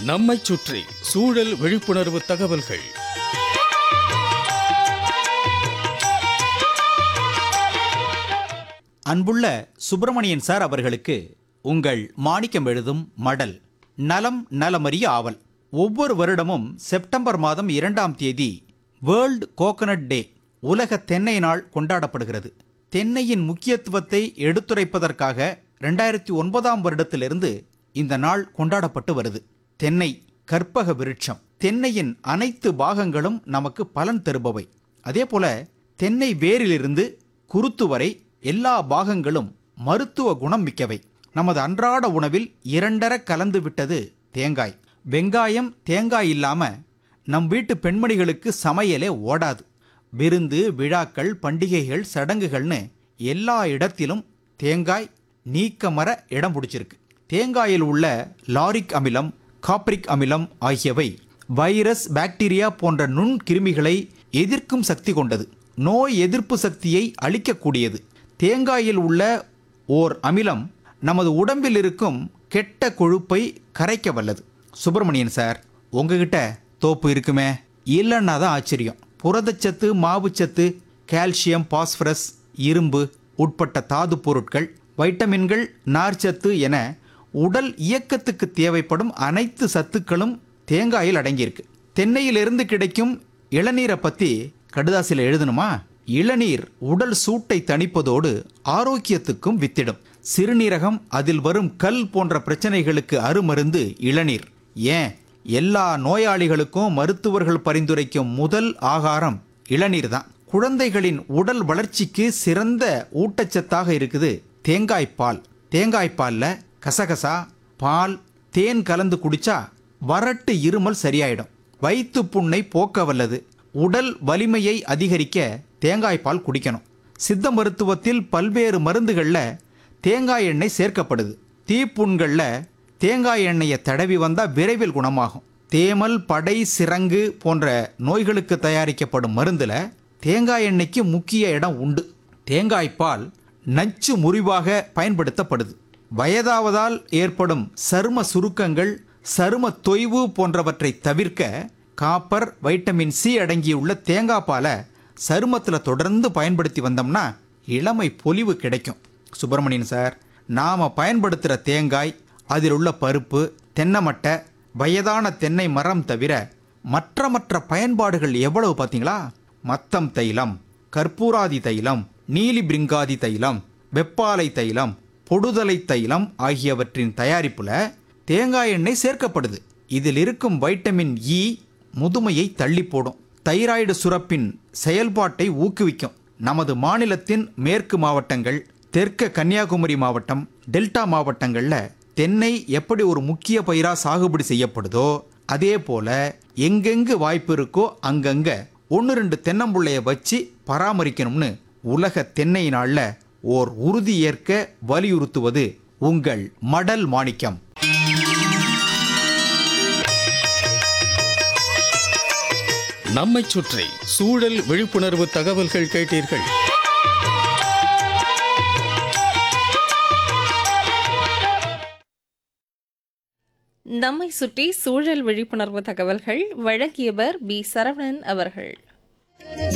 நம்மைச் சுற்றி சூழல் விழிப்புணர்வு தகவல்கள் அன்புள்ள சுப்பிரமணியன் சார் அவர்களுக்கு உங்கள் மாணிக்கம் எழுதும் மடல் நலம் நலமறிய ஆவல் ஒவ்வொரு வருடமும் செப்டம்பர் மாதம் இரண்டாம் தேதி வேர்ல்ட் கோகனட் டே உலக தென்னை நாள் கொண்டாடப்படுகிறது தென்னையின் முக்கியத்துவத்தை எடுத்துரைப்பதற்காக ரெண்டாயிரத்தி ஒன்பதாம் வருடத்திலிருந்து இந்த நாள் கொண்டாடப்பட்டு வருது தென்னை கற்பக விருட்சம் தென்னையின் அனைத்து பாகங்களும் நமக்கு பலன் தருபவை அதே போல தென்னை வேரிலிருந்து குருத்து வரை எல்லா பாகங்களும் மருத்துவ குணம் மிக்கவை நமது அன்றாட உணவில் இரண்டர கலந்து விட்டது தேங்காய் வெங்காயம் தேங்காய் இல்லாம நம் வீட்டு பெண்மணிகளுக்கு சமையலே ஓடாது விருந்து விழாக்கள் பண்டிகைகள் சடங்குகள்னு எல்லா இடத்திலும் தேங்காய் நீக்கமர இடம் பிடிச்சிருக்கு தேங்காயில் உள்ள லாரிக் அமிலம் காப்ரிக் அமிலம் ஆகியவை வைரஸ் பாக்டீரியா போன்ற நுண் கிருமிகளை எதிர்க்கும் சக்தி கொண்டது நோய் எதிர்ப்பு சக்தியை அளிக்கக்கூடியது தேங்காயில் உள்ள ஓர் அமிலம் நமது உடம்பில் இருக்கும் கெட்ட கொழுப்பை கரைக்க வல்லது சுப்பிரமணியன் சார் உங்ககிட்ட தோப்பு இருக்குமே இல்லைன்னா தான் ஆச்சரியம் புரதச்சத்து மாவுச்சத்து கால்சியம் பாஸ்பரஸ் இரும்பு உட்பட்ட தாது பொருட்கள் வைட்டமின்கள் நார்ச்சத்து என உடல் இயக்கத்துக்கு தேவைப்படும் அனைத்து சத்துக்களும் தேங்காயில் அடங்கியிருக்கு தென்னையிலிருந்து கிடைக்கும் இளநீரை பற்றி கடுதாசியில் எழுதணுமா இளநீர் உடல் சூட்டை தணிப்பதோடு ஆரோக்கியத்துக்கும் வித்திடும் சிறுநீரகம் அதில் வரும் கல் போன்ற பிரச்சனைகளுக்கு அருமருந்து இளநீர் ஏன் எல்லா நோயாளிகளுக்கும் மருத்துவர்கள் பரிந்துரைக்கும் முதல் ஆகாரம் இளநீர் தான் குழந்தைகளின் உடல் வளர்ச்சிக்கு சிறந்த ஊட்டச்சத்தாக இருக்குது தேங்காய் பால் தேங்காய் பால்ல கசகசா பால் தேன் கலந்து குடிச்சா வறட்டு இருமல் சரியாயிடும் வயிற்று புண்ணை போக்க வல்லது உடல் வலிமையை அதிகரிக்க தேங்காய் பால் குடிக்கணும் சித்த மருத்துவத்தில் பல்வேறு மருந்துகளில் தேங்காய் எண்ணெய் சேர்க்கப்படுது தீப்புண்களில் தேங்காய் எண்ணெயை தடவி வந்தால் விரைவில் குணமாகும் தேமல் படை சிரங்கு போன்ற நோய்களுக்கு தயாரிக்கப்படும் மருந்தில் தேங்காய் எண்ணெய்க்கு முக்கிய இடம் உண்டு தேங்காய் பால் நச்சு முறிவாக பயன்படுத்தப்படுது வயதாவதால் ஏற்படும் சரும சுருக்கங்கள் சரும தொய்வு போன்றவற்றை தவிர்க்க காப்பர் வைட்டமின் சி அடங்கியுள்ள தேங்காய் பாலை சருமத்தில் தொடர்ந்து பயன்படுத்தி வந்தோம்னா இளமை பொலிவு கிடைக்கும் சுப்பிரமணியன் சார் நாம் பயன்படுத்துகிற தேங்காய் அதில் உள்ள பருப்பு தென்னமட்டை வயதான தென்னை மரம் தவிர மற்ற மற்ற பயன்பாடுகள் எவ்வளவு பார்த்தீங்களா மத்தம் தைலம் கற்பூராதி தைலம் நீலி பிரிங்காதி தைலம் வெப்பாலை தைலம் பொடுதலை தைலம் ஆகியவற்றின் தயாரிப்புல தேங்காய் எண்ணெய் சேர்க்கப்படுது இதில் இருக்கும் வைட்டமின் இ முதுமையை தள்ளி போடும் தைராய்டு சுரப்பின் செயல்பாட்டை ஊக்குவிக்கும் நமது மாநிலத்தின் மேற்கு மாவட்டங்கள் தெற்கு கன்னியாகுமரி மாவட்டம் டெல்டா மாவட்டங்களில் தென்னை எப்படி ஒரு முக்கிய பயிரா சாகுபடி செய்யப்படுதோ அதே போல எங்கெங்கு வாய்ப்பு இருக்கோ அங்கங்க ஒன்று ரெண்டு தென்னம்புள்ளைய வச்சு பராமரிக்கணும்னு உலக தென்னை நாளில் ஓர் உறுதி ஏற்க வலியுறுத்துவது உங்கள் மடல் மாணிக்கம் நம்மைச் சுற்றி சூழல் விழிப்புணர்வு தகவல்கள் கேட்டீர்கள் நம்மை சுற்றி சூழல் விழிப்புணர்வு தகவல்கள் வழங்கியவர் பி சரவணன் அவர்கள்